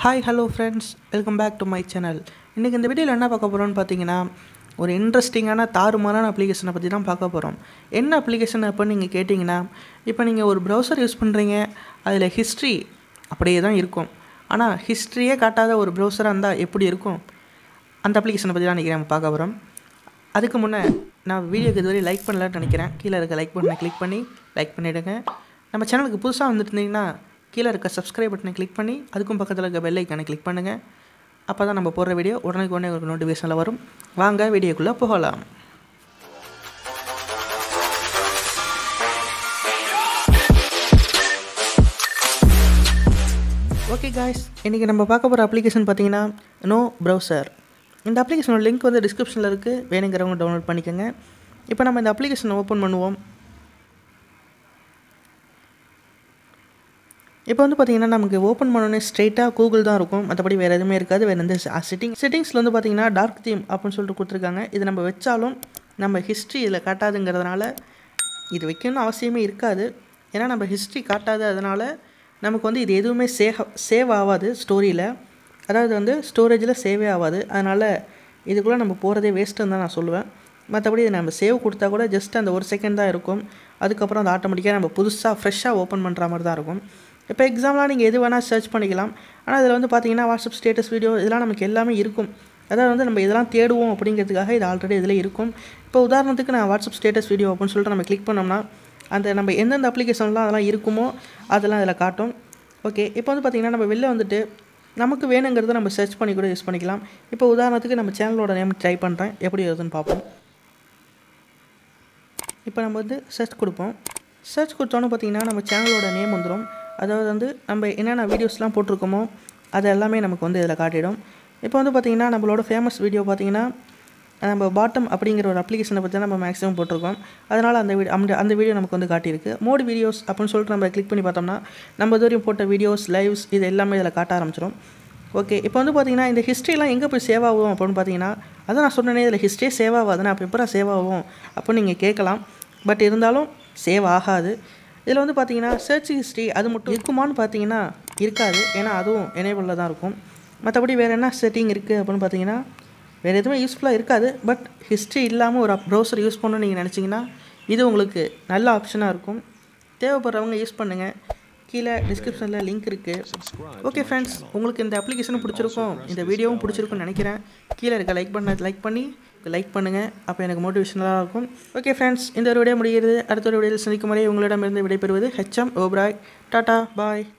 hi hello friends welcome back to my channel இன்றைக்கி இந்த வீடியோவில் என்ன பார்க்க போகிறோம்னு பார்த்தீங்கன்னா ஒரு இன்ட்ரெஸ்டிங்கான தாறுமாறான அப்ளிகேஷனை பற்றி தான் பார்க்க போகிறோம் என்ன அப்ளிகேஷன் அப்படின்னு நீங்கள் கேட்டிங்கன்னா இப்போ நீங்கள் ஒரு ப்ரௌசர் யூஸ் பண்ணுறீங்க அதில் ஹிஸ்ட்ரி அப்படியே தான் இருக்கும் ஆனால் ஹிஸ்ட்ரியே காட்டாத ஒரு ப்ரௌசராக இருந்தால் எப்படி இருக்கும் அந்த அப்ளிகேஷனை பற்றி தான் இன்றைக்கி நம்ம பார்க்க போகிறோம் அதுக்கு முன்னே நான் வீடியோக்கு இதுவரை லைக் பண்ணலன்னு நினைக்கிறேன் கீழே இருக்க லைக் பட்டனை கிளிக் பண்ணி லைக் பண்ணிவிடுங்க நம்ம சேனலுக்கு புதுசாக வந்துட்டு இருந்தீங்கன்னா கீழே இருக்க சப்ஸ்கிரைப் பட்டனை கிளிக் பண்ணி அதுக்கும் பக்கத்தில் இருக்க பெல் ஐக்கானை கிளிக் பண்ணுங்கள் அப்போ தான் நம்ம போடுற வீடியோ உடனே உடனே உங்களுக்கு நோட்டிஃபிகேஷனில் வரும் வாங்க வீடியோக்குள்ளே போகலாம் ஓகே காய்ஸ் இன்றைக்கி நம்ம பார்க்க போகிற அப்ளிகேஷன் பார்த்தீங்கன்னா நோ ப்ரௌசர் இந்த அப்ளிகேஷனோட லிங்க் வந்து டிஸ்கிரிப்ஷனில் இருக்குது வேணுங்கிறவங்க டவுன்லோட் பண்ணிக்கோங்க இப்போ நம்ம இந்த அப்ளிகேஷனை ஓப்பன் பண்ணுவோம் இப்போ வந்து பார்த்தீங்கன்னா நமக்கு ஓப்பன் பண்ணோன்னே ஸ்ட்ரெயிட்டாக கூகுள் தான் இருக்கும் மற்றபடி வேறு எதுவுமே இருக்காது வேறு எந்த செட்டிங் செட்டிங்ஸில் வந்து பார்த்தீங்கன்னா டார்க் தீம் அப்படின்னு சொல்லிட்டு கொடுத்துருக்காங்க இது நம்ம வச்சாலும் நம்ம ஹிஸ்ட்ரி இதில் காட்டாதுங்கிறதுனால இது வைக்கணும்னு அவசியமே இருக்காது ஏன்னா நம்ம ஹிஸ்ட்ரி காட்டாது அதனால் நமக்கு வந்து இது எதுவுமே சேவ் சேவ் ஆகாது ஸ்டோரியில் அதாவது வந்து ஸ்டோரேஜில் சேவே ஆகாது அதனால் இதுக்குள்ளே நம்ம போகிறதே வேஸ்ட்டுன்னு தான் நான் சொல்லுவேன் மற்றபடி இது நம்ம சேவ் கொடுத்தா கூட ஜஸ்ட் அந்த ஒரு செகண்ட் தான் இருக்கும் அதுக்கப்புறம் அது ஆட்டோமேட்டிக்காக நம்ம புதுசாக ஃப்ரெஷ்ஷாக ஓப்பன் பண்ணுற மாதிரி தான் இருக்கும் இப்போ எக்ஸாம்லாம் நீங்கள் எது வேணால் சர்ச் பண்ணிக்கலாம் ஆனால் இதில் வந்து பார்த்தீங்கன்னா வாட்ஸ்அப் ஸ்டேட்டஸ் வீடியோ இதெல்லாம் நமக்கு எல்லாமே இருக்கும் அதாவது வந்து நம்ம இதெல்லாம் தேடுவோம் அப்படிங்கிறதுக்காக இது ஆல்ரெடி இதில் இருக்கும் இப்போ உதாரணத்துக்கு நான் வாட்ஸ்அப் ஸ்டேட்டஸ் வீடியோ அப்படின்னு சொல்லிட்டு நம்ம கிளிக் பண்ணோம்னா அந்த நம்ம எந்தெந்த அப்ளிகேஷன்லாம் அதெல்லாம் இருக்குமோ அதெல்லாம் இதில் காட்டும் ஓகே இப்போ வந்து பார்த்திங்கன்னா நம்ம வெளில வந்துட்டு நமக்கு வேணுங்கிறத நம்ம சர்ச் பண்ணி கூட யூஸ் பண்ணிக்கலாம் இப்போ உதாரணத்துக்கு நம்ம சேனலோட நேம் ட்ரை பண்ணுறேன் எப்படி வருதுன்னு பார்ப்போம் இப்போ நம்ம வந்து சர்ச் கொடுப்போம் சர்ச் கொடுத்தோன்னு பார்த்திங்கன்னா நம்ம சேனலோட நேம் வந்துடும் அதாவது வந்து நம்ம என்னென்ன வீடியோஸ்லாம் போட்டிருக்கோமோ அது எல்லாமே நமக்கு வந்து இதில் காட்டிடும் இப்போ வந்து பார்த்திங்கன்னா நம்மளோட ஃபேமஸ் வீடியோ பார்த்திங்கன்னா நம்ம பாட்டம் அப்படிங்கிற ஒரு அப்ளிகேஷனை பற்றி நம்ம மேக்ஸிமம் போட்டிருக்கோம் அதனால் அந்த வீடியோ அந்த அந்த வீடியோ நமக்கு வந்து காட்டியிருக்கு மோட் வீடியோஸ் அப்படின்னு சொல்லிட்டு நம்ம கிளிக் பண்ணி பார்த்தோம்னா நம்ம இதுவரையும் போட்ட வீடியோஸ் லைவ்ஸ் இது எல்லாமே இதில் காட்ட ஆரம்பிச்சிடும் ஓகே இப்போ வந்து பார்த்திங்கன்னா இந்த ஹிஸ்ட்ரிலாம் எங்கே போய் சேவ் ஆகும் அப்படின்னு பார்த்தீங்கன்னா அதான் நான் சொன்னேனே இதில் ஹிஸ்ட்ரியே சேவ் ஆகாதுன்னா அப்போ எப்போ சேவ் ஆகும் அப்படின்னு நீங்கள் கேட்கலாம் பட் இருந்தாலும் சேவ் ஆகாது இதில் வந்து பார்த்தீங்கன்னா சர்ச் ஹிஸ்ட்ரி அது மட்டும் இருக்குமான்னு பார்த்தீங்கன்னா இருக்காது ஏன்னா அதுவும் எனேபிளில் தான் இருக்கும் மற்றபடி வேறு என்ன செட்டிங் இருக்குது அப்படின்னு பார்த்தீங்கன்னா வேறு எதுவுமே யூஸ்ஃபுல்லாக இருக்காது பட் ஹிஸ்ட்ரி இல்லாமல் ஒரு ப்ரௌசர் யூஸ் பண்ணணும்னு நீங்கள் நினச்சிங்கன்னா இது உங்களுக்கு நல்ல ஆப்ஷனாக இருக்கும் தேவைப்படுறவங்க யூஸ் பண்ணுங்கள் கீழே டிஸ்கிரிப்ஷனில் லிங்க் இருக்குது ஓகே ஃப்ரெண்ட்ஸ் உங்களுக்கு இந்த அப்ளிகேஷனும் பிடிச்சிருக்கும் இந்த வீடியோவும் பிடிச்சிருக்கும்னு நினைக்கிறேன் கீழே இருக்க லைக் பண்ண லைக் பண்ணி லைக் பண்ணுங்கள் அப்போ எனக்கு மோட்டிவேஷனலாக இருக்கும் ஓகே ஃப்ரெண்ட்ஸ் இந்த ஒரு வீடியோ முடிகிறது அடுத்த ஒரு வீடியோவில் சந்திக்கும் வரை உங்களிடமிருந்து விடைபெறுவது ஹெச்எம் ஓப்ராய் டாட்டா பாய்